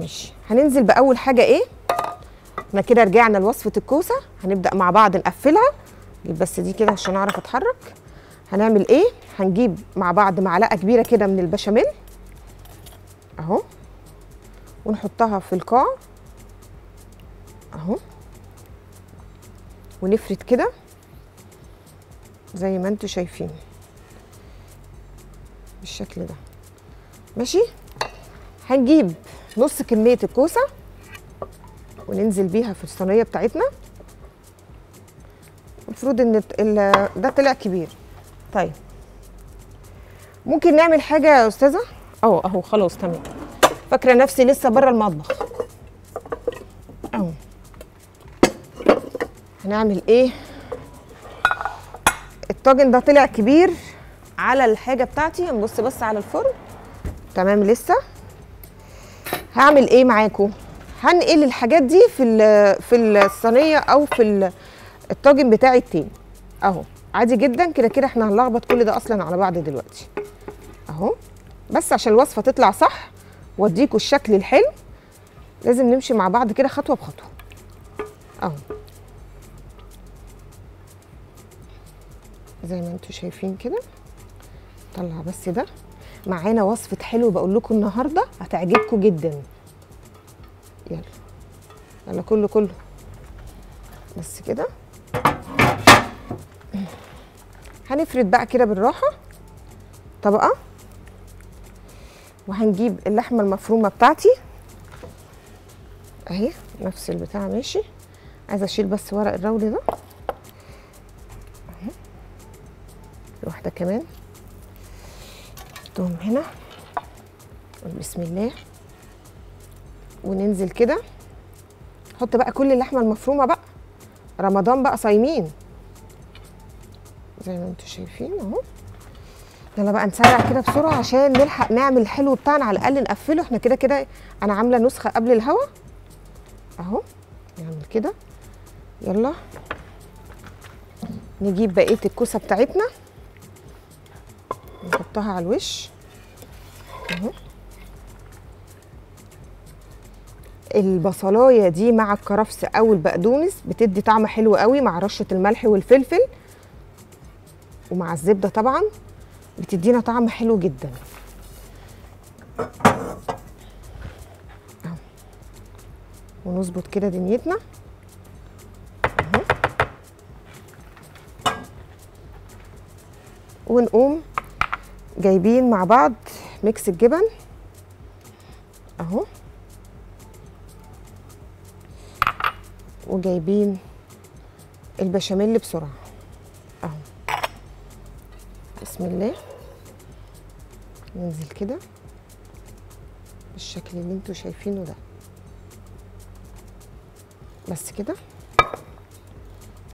ماشي هننزل باول حاجه ايه احنا كده رجعنا لوصفه الكوسه هنبدا مع بعض نقفلها نجيب بس دي كده عشان اعرف اتحرك هنعمل ايه هنجيب مع بعض معلقه كبيره كده من البشاميل اهو ونحطها في القاع اهو ونفرد كده زي ما انتوا شايفين بالشكل ده ماشي هنجيب نص كميه الكوسه وننزل بيها في الصينيه بتاعتنا المفروض ان الت- ال- ده طلع كبير طيب ممكن نعمل حاجه يا استاذه اهو اهو خلاص تمام فاكره نفسي لسه بره المطبخ اهو هنعمل ايه الطاجن ده طلع كبير على الحاجه بتاعتي نبص بس على الفرن تمام لسه هعمل ايه معاكم هنقل الحاجات دي في ال- في الصينيه او في ال- الطاجن بتاعي التاني اهو عادي جدا كده كده احنا هنلخبط كل ده اصلا على بعض دلوقتي اهو بس عشان الوصفه تطلع صح واديكوا الشكل الحلو لازم نمشي مع بعض كده خطوه بخطوه اهو زي ما انتوا شايفين كده طلع بس ده معانا وصفه حلو بقول لكم النهارده هتعجبكم جدا يلا يلا كله كله بس كده هنفرد بقى كده بالراحه طبقه وهنجيب اللحمه المفرومه بتاعتي اهي نفس البتاع ماشي عايزه اشيل بس ورق الرول ده اهي واحده كمان نحطهم هنا نقول بسم الله وننزل كده نحط بقى كل اللحمه المفرومه بقى رمضان بقى صايمين زي ما انتم شايفين اهو يلا بقى نسرع كده بسرعه عشان نلحق نعمل الحلو بتاعنا على الاقل نقفله احنا كده كده انا عامله نسخه قبل الهوا اهو نعمل كده يلا نجيب بقيه الكوسه بتاعتنا نحطها على الوش اهو البصلايه دي مع الكرفس او البقدونس بتدي طعم حلو قوي مع رشه الملح والفلفل ومع الزبده طبعا بتدينا طعم حلو جدا أهو. ونظبط كده دنيتنا أهو. ونقوم جايبين مع بعض ميكس الجبن اهو وجايبين البشاميل بسرعه اهو بسم الله ننزل كده بالشكل اللي انتوا شايفينه ده بس كده